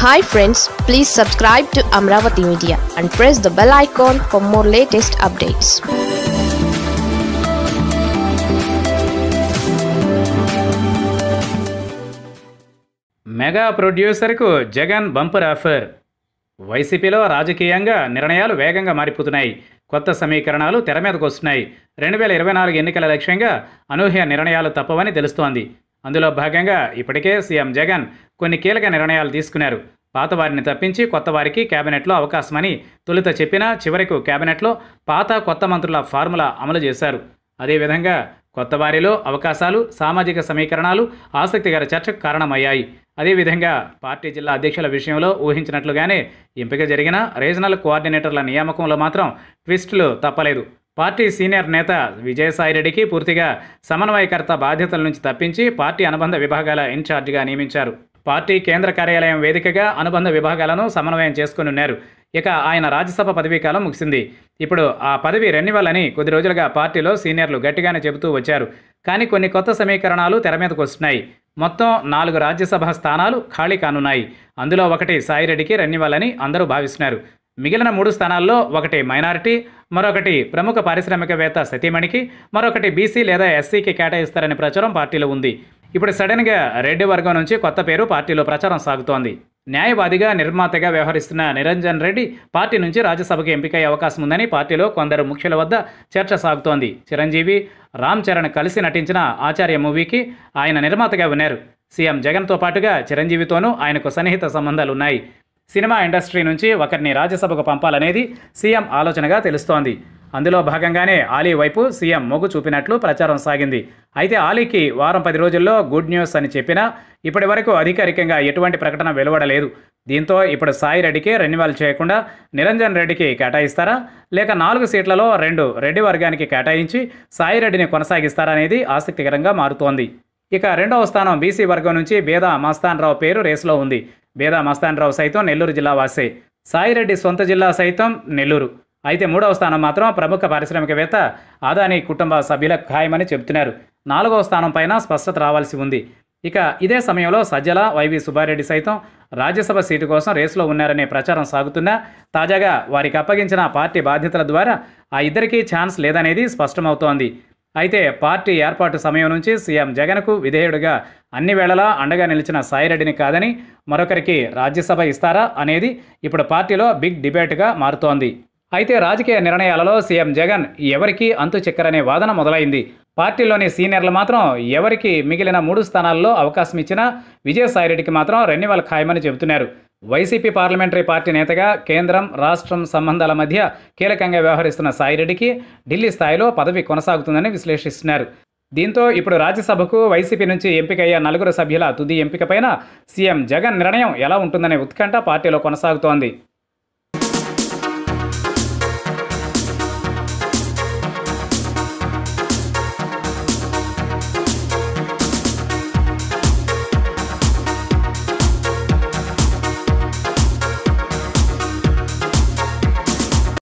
hi friends please subscribe to Amaravati media and press the bell icon for more latest updates mega ప్రొడ్యూసర్కు Jagan bumper offer వైసీపీలో రాజకీయంగా నిర్ణయాలు వేగంగా మారిపోతున్నాయి కొత్త సమీకరణాలు తెర మీదకు వస్తున్నాయి రెండు వేల ఇరవై నాలుగు ఎన్నికల లక్ష్యంగా అనూహ్య నిర్ణయాలు తప్పవని తెలుస్తోంది అందులో భాగంగా ఇప్పటికే సీఎం జగన్ కొన్ని కీలక నిర్ణయాలు తీసుకున్నారు పాత వారిని తప్పించి కొత్త వారికి కేబినెట్లో అవకాశమని తొలుత చెప్పినా చివరకు కేబినెట్లో పాత కొత్త మంత్రుల ఫార్ములా అమలు చేశారు అదేవిధంగా కొత్త వారిలో అవకాశాలు సామాజిక సమీకరణాలు ఆసక్తికర చర్చకు కారణమయ్యాయి అదేవిధంగా పార్టీ జిల్లా అధ్యక్షుల విషయంలో ఊహించినట్లుగానే ఎంపిక జరిగిన రీజనల్ కోఆర్డినేటర్ల నియామకంలో మాత్రం ట్విస్టులు తప్పలేదు పార్టీ సీనియర్ నేత విజయసాయిరెడ్డికి పూర్తిగా సమన్వయకర్త బాధ్యతల నుంచి తప్పించి పార్టీ అనుబంధ విభాగాల ఇన్ఛార్జిగా నియమించారు పార్టీ కేంద్ర కార్యాలయం వేదికగా అనుబంధ విభాగాలను సమన్వయం చేసుకుని ఉన్నారు ఇక ఆయన రాజ్యసభ పదవీ కాలం ముగిసింది ఇప్పుడు ఆ పదవి రెన్యువల్ అని కొద్ది రోజులుగా పార్టీలో సీనియర్లు గట్టిగానే చెబుతూ వచ్చారు కానీ కొన్ని కొత్త సమీకరణాలు తెర మీదకు వస్తున్నాయి మొత్తం నాలుగు రాజ్యసభ స్థానాలు ఖాళీ కానున్నాయి అందులో ఒకటి సాయిరెడ్డికి రెన్యువల్ అని అందరూ భావిస్తున్నారు మిగిలిన మూడు స్థానాల్లో ఒకటి మైనారిటీ మరొకటి ప్రముఖ పారిశ్రామికవేత్త సతీమణికి మరొకటి బీసీ లేదా ఎస్సీకి కేటాయిస్తారనే ప్రచారం పార్టీలో ఉంది ఇప్పుడు సడన్గా రెడ్డి వర్గం నుంచి కొత్త పేరు పార్టీలో ప్రచారం సాగుతోంది న్యాయవాదిగా నిర్మాతగా వ్యవహరిస్తున్న నిరంజన్ రెడ్డి పార్టీ నుంచి రాజ్యసభకు ఎంపికయ్యే అవకాశం ఉందని పార్టీలో కొందరు ముఖ్యుల వద్ద చర్చ సాగుతోంది చిరంజీవి రామ్ చరణ్ కలిసి నటించిన ఆచార్య మూవీకి ఆయన నిర్మాతగా ఉన్నారు సీఎం జగన్తో పాటుగా చిరంజీవితోనూ ఆయనకు సన్నిహిత సంబంధాలు ఉన్నాయి సినిమా ఇండస్ట్రీ నుంచి ఒకరిని రాజ్యసభకు పంపాలనేది సీఎం ఆలోచనగా తెలుస్తోంది అందులో భాగంగానే ఆలీ వైపు సీఎం మొగ్గు చూపినట్లు ప్రచారం సాగింది అయితే ఆలీకి వారం పది రోజుల్లో గుడ్ న్యూస్ అని చెప్పినా ఇప్పటి వరకు అధికారికంగా ఎటువంటి ప్రకటన వెలువడలేదు దీంతో ఇప్పుడు సాయి రెడ్డికి రెన్యువల్ చేయకుండా నిరంజన్ రెడ్డికి కేటాయిస్తారా లేక నాలుగు సీట్లలో రెండు రెడ్డి వర్గానికి కేటాయించి సాయి రెడ్డిని కొనసాగిస్తారా అనేది ఆసక్తికరంగా మారుతోంది ఇక రెండవ స్థానం బీసీ వర్గం నుంచి బేదా మస్తాన్ రావు పేరు రేసులో ఉంది బేదా మస్తాన్ రావు సైతం నెల్లూరు జిల్లా వాసే సాయిరెడ్డి సొంత జిల్లా సైతం నెల్లూరు అయితే మూడవ స్థానం మాత్రం ప్రముఖ పారిశ్రామికవేత్త ఆదాని కుటుంబ సభ్యులకు ఖాయమని చెబుతున్నారు నాలుగవ స్థానం పైన స్పష్టత రావాల్సి ఉంది ఇక ఇదే సమయంలో సజ్జల వైవి సుబ్బారెడ్డి సైతం రాజ్యసభ సీటు కోసం రేసులో ఉన్నారనే ప్రచారం సాగుతున్నా తాజాగా వారికి అప్పగించిన పార్టీ బాధ్యతల ద్వారా ఆ ఇద్దరికీ ఛాన్స్ లేదనేది స్పష్టమవుతోంది అయితే పార్టీ ఏర్పాటు సమయం నుంచి సీఎం జగన్కు విధేయుడిగా అన్ని వేళలా అండగా నిలిచిన సాయిరెడ్డిని కాదని మరొకరికి రాజ్యసభ ఇస్తారా అనేది ఇప్పుడు పార్టీలో బిగ్ డిబేట్గా మారుతోంది అయితే రాజకీయ నిర్ణయాలలో సీఎం జగన్ ఎవరికి అంతు చిక్కరనే వాదన మొదలైంది పార్టీలోని సీనియర్లు మాత్రం ఎవరికి మిగిలిన మూడు స్థానాల్లో అవకాశం ఇచ్చినా విజయసాయిరెడ్డికి మాత్రం రెన్యువల్ ఖాయమని చెబుతున్నారు వైసీపీ పార్లమెంటరీ పార్టీ నేతగా కేంద్రం రాష్ట్రం సంబంధాల మధ్య కీలకంగా వ్యవహరిస్తున్న సాయిరెడ్డికి ఢిల్లీ స్థాయిలో పదవి కొనసాగుతుందని విశ్లేషిస్తున్నారు దీంతో ఇప్పుడు రాజ్యసభకు వైసీపీ నుంచి ఎంపికయ్యే నలుగురు సభ్యుల తుది ఎంపికపైన సీఎం జగన్ నిర్ణయం ఎలా ఉంటుందనే ఉత్కంఠ పార్టీలో కొనసాగుతోంది